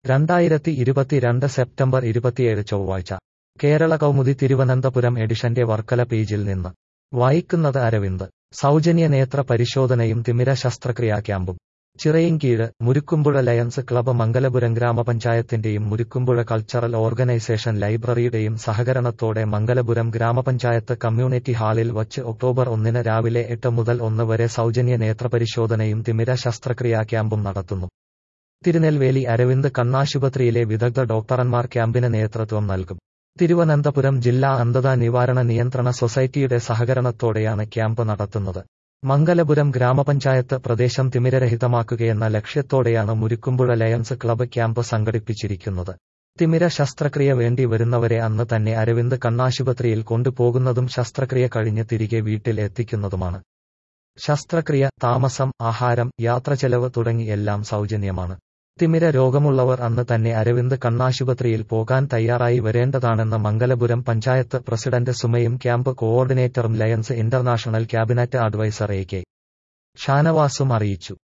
രണ്ടായിരത്തി ഇരുപത്തിരണ്ട് സെപ്റ്റംബർ ഇരുപത്തിയേഴ് ചൊവ്വാഴ്ച കേരള കൗമുദി തിരുവനന്തപുരം എഡിഷന്റെ വർക്കല പേജിൽ നിന്ന് വായിക്കുന്നത് അരവിന്ദ് സൗജന്യ നേത്ര പരിശോധനയും തിമിര ശസ്ത്രക്രിയാ ക്യാമ്പും ചിറയിൻകീഴ് മുരുക്കുമ്പുഴ ലയൺസ് ക്ലബ്ബ് മംഗലപുരം ഗ്രാമപഞ്ചായത്തിന്റെയും മുരുക്കുമ്പുഴ കൾച്ചറൽ ഓർഗനൈസേഷൻ ലൈബ്രറിയുടെയും സഹകരണത്തോടെ മംഗലപുരം ഗ്രാമപഞ്ചായത്ത് കമ്മ്യൂണിറ്റി ഹാളിൽ വച്ച് ഒക്ടോബർ ഒന്നിന് രാവിലെ എട്ട് മുതൽ ഒന്ന് വരെ സൗജന്യ നേത്രപരിശോധനയും തിമിര ശസ്ത്രക്രിയാ ക്യാമ്പും നടത്തുന്നു തിരുനെൽവേലി അരവിന്ദ് കണ്ണാശുപത്രിയിലെ വിദഗ്ധ ഡോക്ടർമാർ ക്യാമ്പിന് നേതൃത്വം നൽകും തിരുവനന്തപുരം ജില്ലാ അന്ധതാ നിവാരണ നിയന്ത്രണ സൊസൈറ്റിയുടെ സഹകരണത്തോടെയാണ് ക്യാമ്പ് നടത്തുന്നത് മംഗലപുരം ഗ്രാമപഞ്ചായത്ത് പ്രദേശം തിമിരരഹിതമാക്കുകയെന്ന ലക്ഷ്യത്തോടെയാണ് മുരുക്കുമ്പുഴ ലയൺസ് ക്ലബ്ബ് ക്യാമ്പ് സംഘടിപ്പിച്ചിരിക്കുന്നത് തിമിര ശസ്ത്രക്രിയ വേണ്ടി വരുന്നവരെ അന്ന് തന്നെ അരവിന്ദ് കണ്ണാശുപത്രിയിൽ കൊണ്ടുപോകുന്നതും ശസ്ത്രക്രിയ കഴിഞ്ഞ് തിരികെ വീട്ടിൽ എത്തിക്കുന്നതുമാണ് ശസ്ത്രക്രിയ താമസം ആഹാരം യാത്രചെലവ് തുടങ്ങി എല്ലാം സൗജന്യമാണ് തിമിര രോഗമുള്ളവർ അന്ന് തന്നെ അരവിന്ദ് കണ്ണാശുപത്രിയിൽ പോകാൻ തയ്യാറായി വരേണ്ടതാണെന്ന് മംഗലപുരം പഞ്ചായത്ത് പ്രസിഡന്റ് സുമയും ക്യാമ്പ് കോഓർഡിനേറ്ററും Lions International cabinet adviser A K ഷാനവാസും അറിയിച്ചു